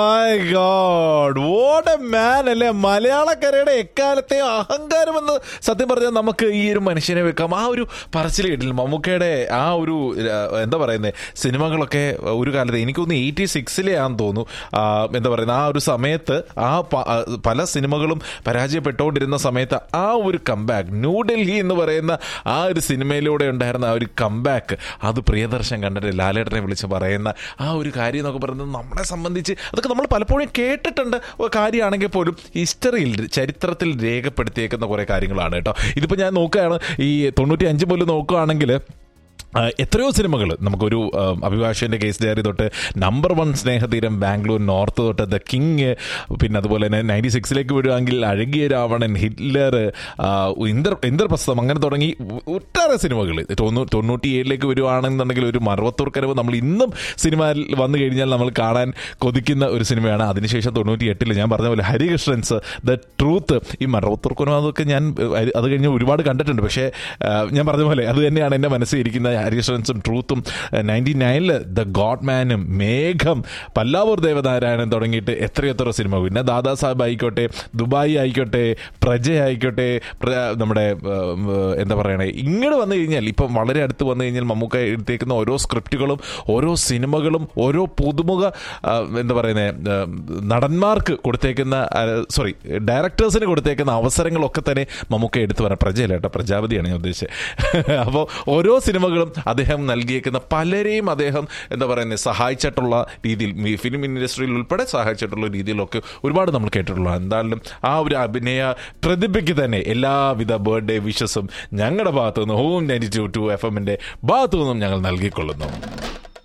my god what a man അല്ലേ മലയാളക്കരയുടെ എക്കാലത്തെ അഹങ്കാരം എന്ന് സത്യം പറഞ്ഞാൽ നമുക്ക് ഈ ഒരു മനുഷ്യനെ വെക്കാം ആ ഒരു പറച്ചിൽ കേട്ടില്ല മമ്മൂക്കയുടെ ആ ഒരു ആ, എന്താ പറയുന്നത് സിനിമകളൊക്കെ ഒരു കാലത്ത് എനിക്കൊന്ന് എയ്റ്റി സിക്സിലെ ആണെന്ന് തോന്നുന്നു ആ, എന്താ പറയുന്നത് ആ ഒരു സമയത്ത് ആ പ- ആ, പല സിനിമകളും പരാജയപ്പെട്ടുകൊണ്ടിരുന്ന സമയത്ത് ആ ഒരു കംബാക്ക് ന്യൂഡൽഹി എന്ന് പറയുന്ന ആ ഒരു സിനിമയിലൂടെ ഉണ്ടായിരുന്ന ആ ഒരു കംബാക്ക് അത് പ്രിയദർശൻ കണ്ടിട്ട് ലാലേട്ടനെ വിളിച്ച് പറയുന്ന ആ ഒരു കാര്യം എന്നൊക്കെ പറയുന്നത് നമ്മളെ സംബന്ധിച്ച് അതൊക്കെ നമ്മൾ പലപ്പോഴും കേട്ടിട്ടുണ്ട് ഒരു കാര്യമാണെങ്കിൽ പോലും ഹിസ്റ്ററിയിൽ ചരിത്രത്തിൽ രേഖപ്പെടുത്തിയേക്കുന്ന കുറേ കാര്യങ്ങളാണ് കേട്ടോ ഇതിപ്പോൾ ഞാൻ നോക്കുകയാണ് ഈ തൊണ്ണൂറ്റി അഞ്ച് മുതൽ നോക്കുകയാണെങ്കിൽ ആ, എത്രയോ സിനിമകൾ നമുക്കൊരു ആ, അഭിഭാഷകന്റെ കേസ് ഡയറി തൊട്ട് number one Snehatheeram Bangalore north തൊട്ട് ദ കിങ് പിന്നെ അതുപോലെ തന്നെ നയൻറ്റി സിക്സിലേക്ക് വിടുവാണെങ്കിൽ അഴകിയ രാവണൻ ഹിറ്റ്ലർ ആ, ഇന്ദ്ര ഇന്ദ്രപ്രസ്ഥം അങ്ങനെ തുടങ്ങി ഒട്ടേറെ സിനിമകൾ തൊണ്ണൂ തൊണ്ണൂറ്റി ഏഴിലേക്ക് വരുവാണെന്നുണ്ടെങ്കിൽ ഒരു മറവത്തൂർ കരവ് നമ്മൾ ഇന്നും സിനിമയിൽ വന്നു കഴിഞ്ഞാൽ നമ്മൾ കാണാൻ കൊതിക്കുന്ന ഒരു സിനിമയാണ് അതിനുശേഷം തൊണ്ണൂറ്റി എട്ടിൽ ഞാൻ പറഞ്ഞ പോലെ ഹരികൃഷ്ണൻസ് ദ ട്രൂത്ത് ഈ മറവത്തൂർ കരവ് അതൊക്കെ ഞാൻ അഹ് അത് കഴിഞ്ഞ് ഒരുപാട് കണ്ടിട്ടുണ്ട് പക്ഷേ ആ, ഞാൻ പറഞ്ഞ പോലെ അത് തന്നെയാണ് എൻ്റെ മനസ്സിൽ ഇരിക്കുന്ന ഹരികൃഷ്ണൻസും ട്രൂത്തും നയൻറ്റി നയനില് ദ ഗോഡ് മാനും മേഘം പല്ലാവൂർ ദേവനാരായണൻ തുടങ്ങിയിട്ട് എത്രയെത്ര സിനിമ പിന്നെ ദാദാ സാഹിബ് ആയിക്കോട്ടെ ദുബായ് ആയിക്കോട്ടെ പ്രജ ആയിക്കോട്ടെ പ്ര- നമ്മുടെ ആ, എന്താ പറയണേ ഇങ്ങോട്ട് വന്നു കഴിഞ്ഞാൽ ഇപ്പം വളരെ അടുത്ത് വന്നു കഴിഞ്ഞാൽ മമ്മൂക്ക എടുത്തേക്കുന്ന ഓരോ സ്ക്രിപ്റ്റുകളും ഓരോ സിനിമകളും ഓരോ പുതുമുഖ ആ, എന്താ പറയുന്നത് നടന്മാർക്ക് കൊടുത്തേക്കുന്ന സോറി ഡയറക്ടേഴ്സിന് കൊടുത്തേക്കുന്ന അവസരങ്ങളൊക്കെ തന്നെ മമ്മൂക്ക എടുത്തു പറയാം പ്രജയല്ല കേട്ടോ പ്രജാപതിയാണ് ഞാൻ ഉദ്ദേശിച്ചത് അപ്പോൾ ഓരോ സിനിമകളും അദ്ദേഹം നൽകിയേക്കുന്ന പലരെയും അദ്ദേഹം എന്താ പറയുന്നത് സഹായിച്ചിട്ടുള്ള രീതിയിൽ ഈ ഫിലിം ഇൻഡസ്ട്രിയിൽ ഉൾപ്പെടെ സഹായിച്ചിട്ടുള്ള രീതിയിലൊക്കെ ഒരുപാട് നമ്മൾ കേട്ടിട്ടുള്ള എന്തായാലും ആ ഒരു അഭിനയ പ്രതിഭയ്ക്ക് തന്നെ എല്ലാവിധ ബർത്ത്ഡേ വിഷസും ഞങ്ങളുടെ ഭാഗത്തു നിന്ന് home ninety two two F എമ്മിന്റെ ഭാഗത്തു നിന്നും ഞങ്ങൾ നൽകിക്കൊള്ളുന്നു